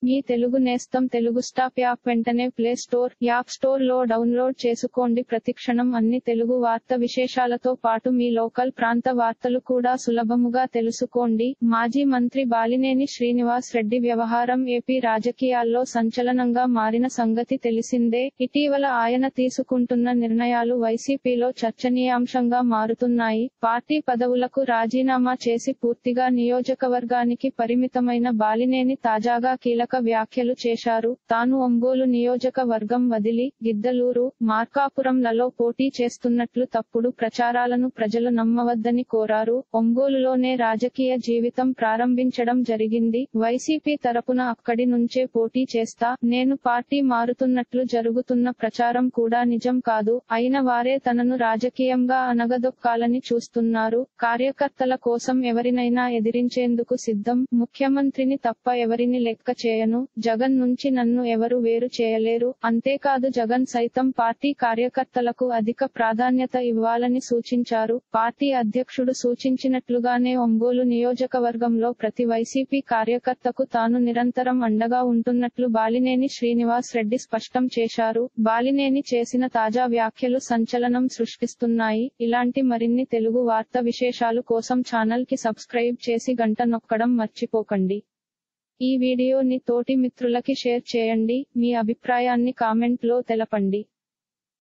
మీ తెలుగు నేస్తం Telugu stop app వెంటనే play store app store లో డౌన్లోడ్ చేసుకోండి ప్రతిక్షణం అన్ని తెలుగు వార్త విశేషాలతో పాటు మీ లోకల్ ప్రాంత వార్తలు కూడా సులభముగా తెలుసుకోండి మాజీ మంత్రి బాలినేని శ్రీనివాస్ రెడ్డి వ్యవహారం ఏపీ రాజకీయాల్లో సంచలనంగా మారిన సంగతి తెలిసిందే ఇటీవల ఆయన తీసుకుంటున్న నిర్ణయాలు వైసీపీలో చర్చనీయాంశంగా మారుతున్నాయి పార్టీ పదవులకు రాజీనామా చేసి పూర్తిగా నియోజకవర్గానికి పరిమితమైన బాలినేని తాజాగా కీలక వ్యాఖ్యలు చేశారు తాను ఒంగోలు నియోజకవర్గం వదిలి గిద్దలూరు మార్కాపురంలలో పోటీ చేస్తున్నట్లు తప్పుడు ప్రచారాలను ప్రజలు నమ్మవద్దని కోరారు ఒంగోలులోనే రాజకీయ జీవితం ప్రారంభించడం జరిగింది వైసీపీ తరపున అక్కడి నుంచే పోటీ చేస్తా నేను పార్టీ మారుతున్నట్లు జరుగుతున్న ప్రచారం కూడా నిజం కాదు అయిన వారే తనను రాజకీయంగా అనగదొక్కాలని చూస్తున్నారు కార్యకర్తల కోసం ఎవరినైనా ఎదిరించేందుకు సిద్ధం ముఖ్యమంత్రిని తప్ప ఎవరిని లెక్క చేయను జగన్ నుంచి నన్ను ఎవరు వేరు చేయలేరు అంతేకాదు జగన్ సైతం పార్టీ కార్యకర్తలకు అధిక ప్రాధాన్యత ఇవ్వాలని సూచించారు పార్టీ అధ్యక్షుడు సూచించినట్లుగానే ఒంగోలు నియోజకవర్గంలో ప్రతి వైసీపీ కార్యకర్తకు తాను నిరంతరం అండగా ఉంటున్నట్లు బాలినేని శ్రీనివాస్ రెడ్డి స్పష్టం చేశారు బాలినేని చేసిన తాజా వ్యాఖ్యలు సంచలనం సృష్టిస్తున్నాయి ఇలాంటి మరిన్ని తెలుగు వార్త విశేషాలు కోసం ఛానల్ కి సబ్స్క్రైబ్ చేసి గంట నొక్కడం మర్చిపోకండి ఈ వీడియోని తోటి మిత్రులకి షేర్ చేయండి మీ అభిప్రాయాన్ని కామెంట్ లో తెలపండి